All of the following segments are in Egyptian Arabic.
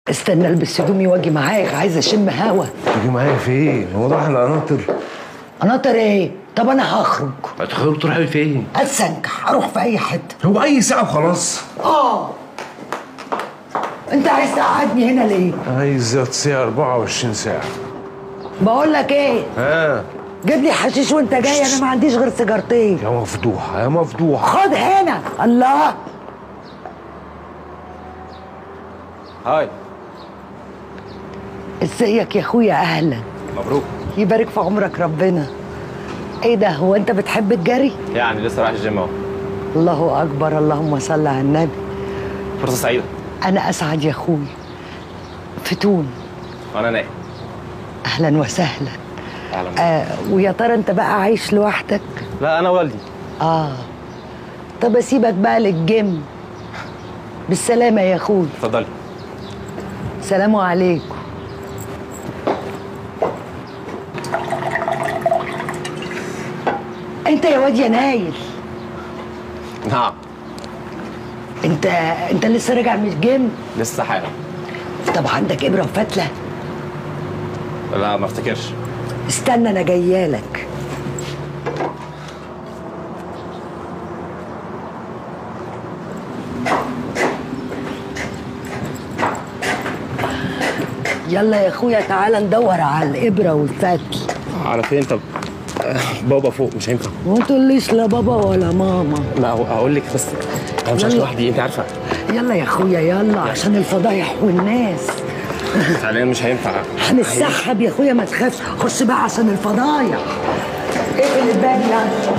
استنى البس هدومي واجي معاك عايزه اشم هوا تيجي معايا فين؟ هو راح القناطر قناطر ايه طب انا هخرج هتخرج تروحي فين؟ اتسنكح اروح في اي حته هو اي ساعه وخلاص اه انت عايز تقعدني هنا ليه عايزه تصيع 24 ساعه بقول لك ايه ها جيب لي حشيش وانت جاي انا ما عنديش غير سيجارتين يا مفضوحه يا مفضوحه خد هنا الله هاي ازيك يا اخويا اهلا مبروك يبارك في عمرك ربنا ايه ده هو انت بتحب الجري يعني لسه رايح الجيم اهو الله اكبر اللهم صل على النبي فرصه سعيده انا اسعد يا اخويا فتون وانا نايم اهلا وسهلا اهلا بك. آه ويا ترى انت بقى عايش لوحدك لا انا والدي اه طب اسيبك بقى للجيم بالسلامه يا اخوي اتفضلي سلام عليكم انت يا واد يا نايل نعم انت انت لسه راجع من الجيم لسه حالا طب عندك ابره وفتله لا ما افتكرش استنى انا جايالك يلا يا اخويا تعالى ندور على الابره والفتل على فين طب آه، بابا فوق مش هينفع ما تقوليش لا بابا ولا ماما لا هو- هقول لك بس انا مش عايش يلا. لوحدي انت عارفه يلا يا اخويا يلا عشان الفضايح والناس فعليا مش هينفع هنتسحب يا اخويا ما تخافش خش بقى عشان الفضايح اقفل الباب يعني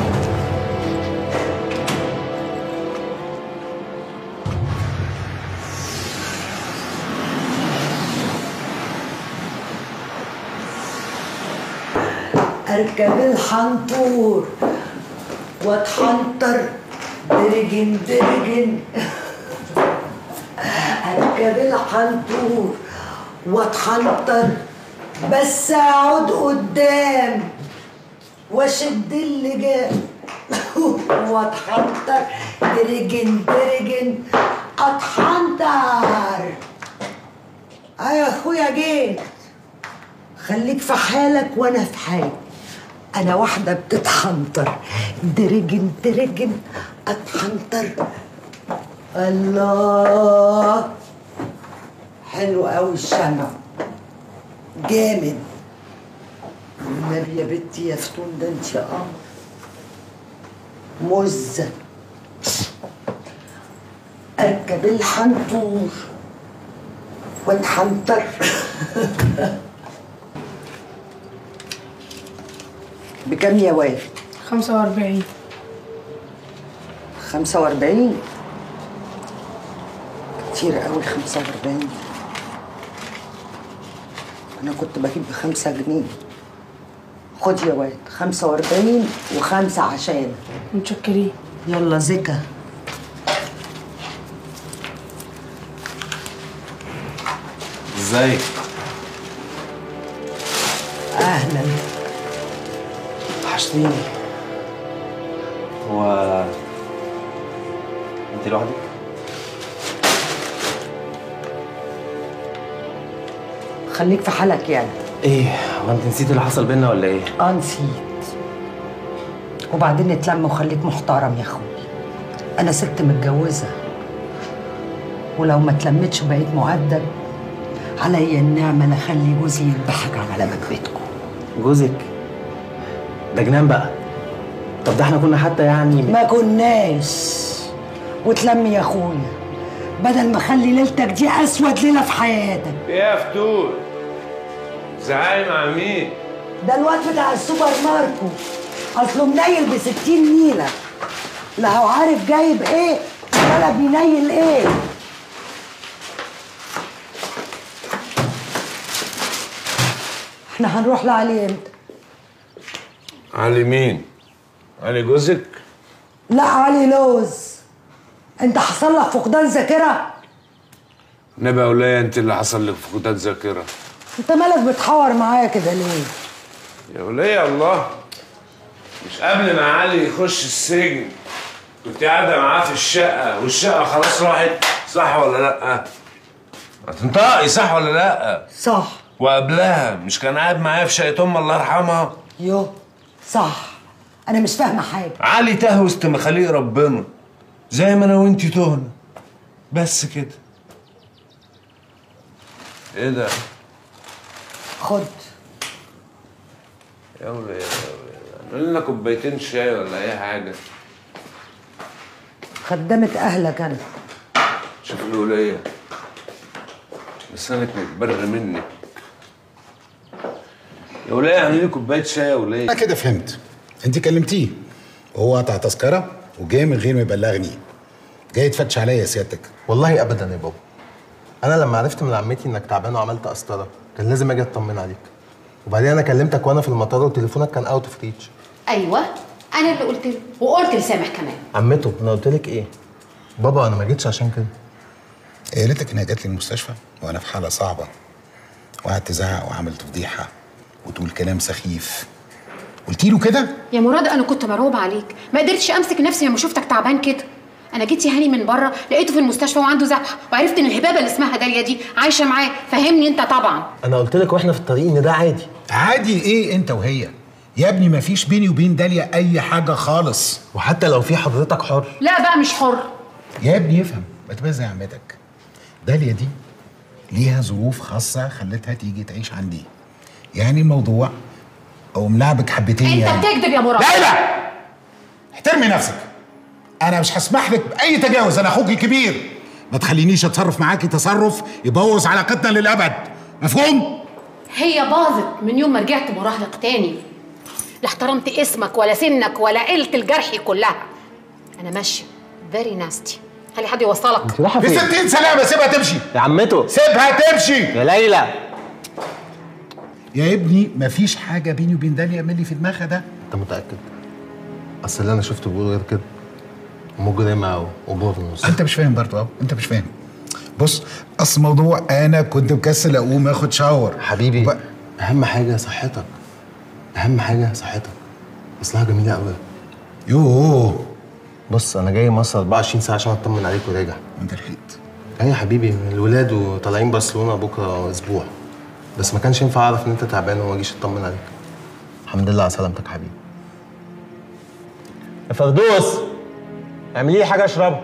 اركب الحنطور واتحنطر درجن درجن اركب الحنطور واتحنطر بس اقعد قدام واشد اللجام واتحنطر درجن درجن اتحنطر اه يا اخويا جيت خليك في حالك وانا في حالي انا واحده بتتحنطر درجن درجن اتحنطر الله حلو قوي الشمع جامد النبي يا بنتي يا فتون ده انت قمر مزه اركب الحنطور واتحنطر بكم يا واد 45 45 كتير قوي 45 انا كنت بجيب بخمسة جنيه خد يا واد 45 وخمسة عشان متشكرين يلا زكا ازاي اهلا وحشتيني هو انت لوحدك خليك في حالك يعني ايه هو انت نسيت اللي حصل بينا ولا ايه اه نسيت وبعدين اتلم وخليك محترم يا اخوي انا ست متجوزه ولو ما اتلمتش وبقيت مؤدب عليا النعمه لا اخلي جوزي يذبحك على مكبتكم جوزك ده جنان بقى طب ده احنا كنا حتى يعني ما كناش وتلم يا اخويا بدل ما اخلي ليلتك دي اسود ليله في حياتك يا فتون زعلي مع مين؟ ده الواد بتاع السوبر ماركو اصله منيل ب 60 نيله لا هو عارف جايب ايه ولا بينيل ايه احنا هنروح لعلي امتى علي مين؟ علي جوزك؟ لا علي لوز انت حصل لك فقدان ذاكره نبقى ولاية انت اللي حصل لك فقدان ذاكرة انت مالك بتحور معايا كده ليه يا ولية الله مش قبل ما علي يخش السجن كنت قاعدة معاه في الشقة والشقة خلاص راحت صح ولا لأ؟ هتنطقي صح ولا لا صح وقبلها مش كان قاعد معايا في شقه ام الله يرحمها يو صح انا مش فاهمه حاجه علي تاه وسط مخاليق ربنا زي ما انا وانتي تهنا بس كده ايه ده خد يا وليه يا وليه اعمل لنا كوبايتين شاي ولا اي حاجه خدمة اهلك انا شوف الولية لسانك متبر مني يا ولية اعملي لي كوباية شاي يا ولية انا كده فهمت انت كلمتيه وهو قطع تذكره وجاي من غير ما يبلغني جاي تفتش عليا يا سيادتك والله ابدا يا بابا انا لما عرفت من عمتي انك تعبان وعملت قسطره كان لازم اجي اطمن عليك وبعدين انا كلمتك وانا في المطار وتليفونك كان اوت اوف ريتش ايوه انا اللي قلت له وقلت لسامح كمان عمته انا قلت لك ايه بابا انا ما جيتش عشان كده هي قالت لك انها جات لي المستشفى وانا في حاله صعبه وقعدت تزعق وعملت فضيحه وتقول كلام سخيف قلت له كده يا مراد انا كنت مرعوبه عليك ما قدرتش امسك نفسي لما شفتك تعبان كده انا جيت يا هاني من بره لقيته في المستشفى وعنده ذبحه وعرفت ان الهبابه اللي اسمها داليا دي عايشه معاه فهمني انت طبعا انا قلت لك واحنا في الطريق ان ده عادي عادي ايه انت وهي يا ابني ما فيش بيني وبين داليا اي حاجه خالص وحتى لو في حضرتك حر لا بقى مش حر يا ابني افهم ما تبقى زي عمتك داليا دي ليها ظروف خاصه خلتها تيجي تعيش عندي يعني الموضوع او ملعبك حبتين انت يعني بتكذب يا مراد لا لا احترمي نفسك انا مش هسمح لك باي تجاوز انا اخوك الكبير ما تخلينيش اتصرف معاكي تصرف يبوظ علاقتنا للابد مفهوم هي باظت من يوم ما رجعت مراهق تاني لا احترمت اسمك ولا سنك ولا قلت الجرحي كلها انا ماشيه فيري ناستي خلي حد يوصلك انت رايحه في فين ستين سلامه سيبها تمشي يا عمته سيبها تمشي يا ليلى يا ابني مفيش حاجه بيني وبين داليا من اللي في دماغها ده انت متاكد اصل اللي انا شفته بيقول غير كده مجرمه وبورنوس انت مش فاهم برضه اهو انت مش فاهم بص اصل الموضوع انا كنت مكسل اقوم اخد شاور حبيبي وب- اهم حاجه صحتك اهم حاجه صحتك اصلها جميله قوي يوه بص انا جاي مصر 24 ساعه عشان اطمن عليك وراجع انت لحقت ايوه يا حبيبي الولاد وطالعين برشلونه بكره اسبوع بس ما كانش ينفع اعرف ان انت تعبان وما اجيش اطمن عليك الحمد لله على سلامتك حبيبي يا فردوس اعملي لي حاجه اشربها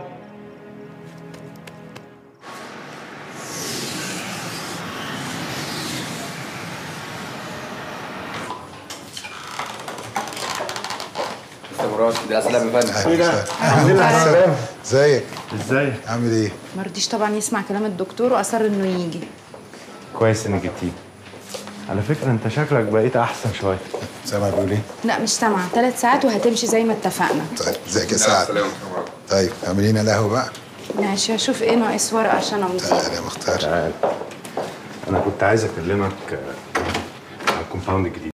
مراد ده اسلام يا فندم الحمد لله على السلامه ازيك ازاي؟ عامل ايه ما رضيش طبعا يسمع كلام الدكتور واصر انه يجي كويس انك جبتيه على فكرة انت شكلك بقيت احسن شوية سامع بيقول ايه لا مش سامعه ثلاث ساعات وهتمشي زي ما اتفقنا طيب ازيك يا سعد طيب اعملي لنا القهوه بقى ماشي هشوف ايه ناقص ورقه عشان امضي تعالى يا مختار انا كنت عايز اكلمك آه، على الكومباوند الجديد